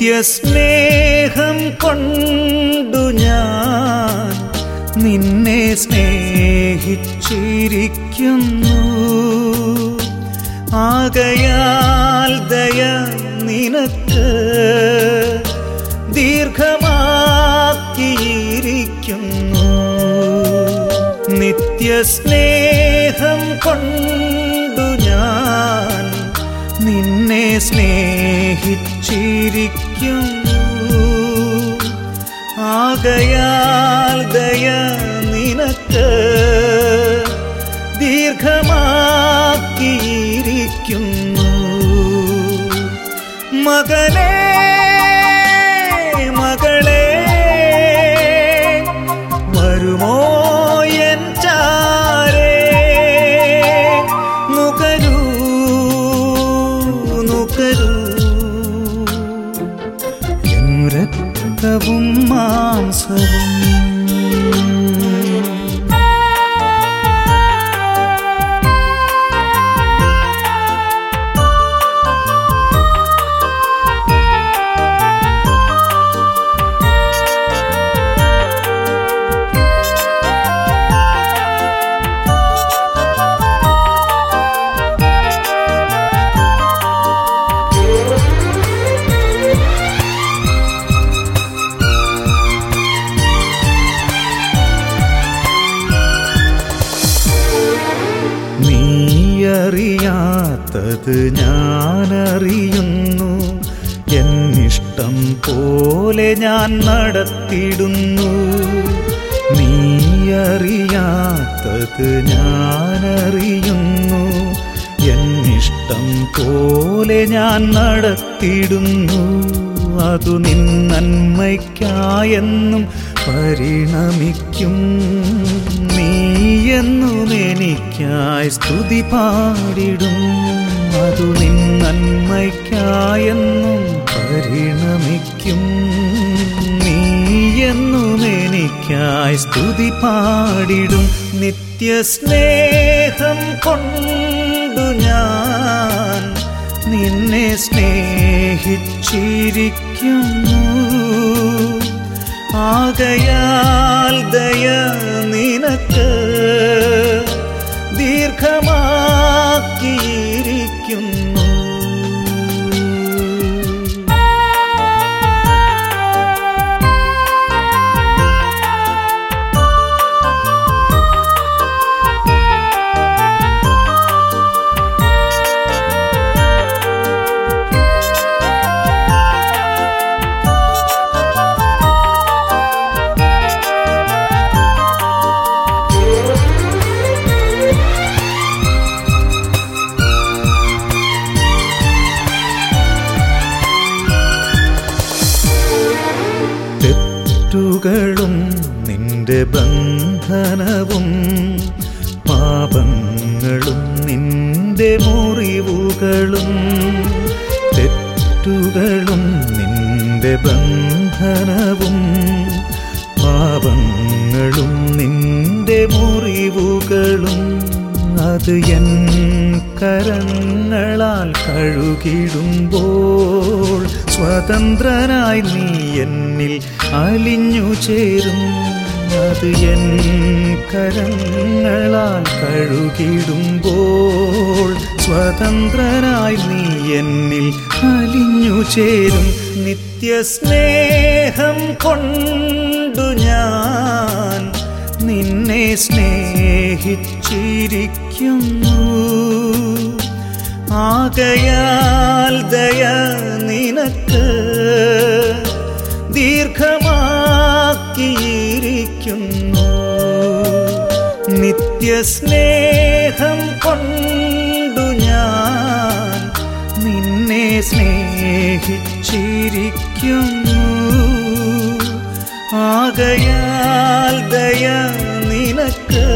നിത്യസ്നേഹം കൊണ്ടു ഞാൻ നിന്നെ സ്നേഹിച്ചിരിക്കുന്നു ആകയാൽ ദയ നിനക്ക് ദീർഘമാക്കിയിരിക്കുന്നു നിത്യസ്നേഹം കൊണ്ടു ഞാൻ നിന്നെ സ്നേഹിച്ചിരിക്കുന്നു ആകയാൽ ദയ നിനക്ക് ദീർഘമാക്കിയിരിക്കുന്നു മകനേ മകളേ വരുമോ എൻ ചാരേ നുകരൂ നുകരൂ എൻ രക്തവും മാംസവും നീയറിയാത്തത് ഞാനറിയുന്നു എന്നിഷ്ടം പോലെ ഞാൻ നടത്തിടുന്നു നീയറിയാത്തത് ഞാനറിയുന്നു എന്നിഷ്ടം പോലെ ഞാൻ നടത്തിടുന്നു അതു നിൻ നന്മയ്ക്കായെന്നും പരിണമിക്കും നീയെന്നും എനിക്കായി സ്തുതി പാടിടും അതു നിൻ നന്മയ്ക്കായെന്നും പരിണമിക്കും നീയെന്നും എനിക്കായി സ്തുതി പാടിടും നിത്യസ്നേഹം കൊണ്ടു ഞാൻ നിന്നെ സ്നേഹിച്ചിരിക്കുന്നു ആകയാൽ ദയ നിനക്ക് ദീർഘമാക്കിയിരിക്കുന്നു തെറ്റുകളും നിന്റെ ബന്ധനവും പാപങ്ങളും നിന്റെ മുറിവുകളും തെറ്റുകളും നിന്റെ ബന്ധനവും പാപങ്ങളും നിന്റെ മുറിവുകളും അത് എൻ കരങ്ങളാൽ കഴുകിടുമ്പോൾ സ്വതന്ത്രനായി നീ എന്നിൽ അലിഞ്ഞു ചേരും അത് എൻ കരങ്ങളാൽ കഴുകിടുമ്പോൾ സ്വതന്ത്രനായി നീ എന്നിൽ അലിഞ്ഞു ചേരും നിത്യസ്നേഹം കൊണ്ടു ഞാൻ നിന്നെ സ്നേഹിച്ചിരിക്കുന്നു ആകയാൽ ദയ നിനക്ക് ദീർഘമാക്കിയിരിക്കുന്നു നിത്യസ്നേഹം കൊണ്ടു ഞാൻ നിന്നെ സ്നേഹിച്ചിരിക്കുന്നു ആകയാൽ ദയ നിനക്ക്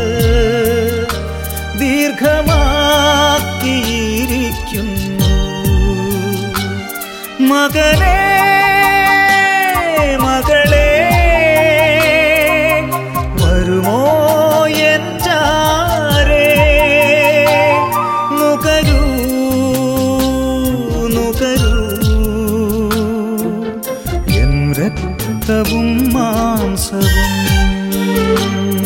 ദീർഘമാക്കിയിരിക്കുന്നു മകനേ മകളേ വരുമോ എൻ ചാരേ നുകരൂ നുകരൂ രക്തവും മാംസവും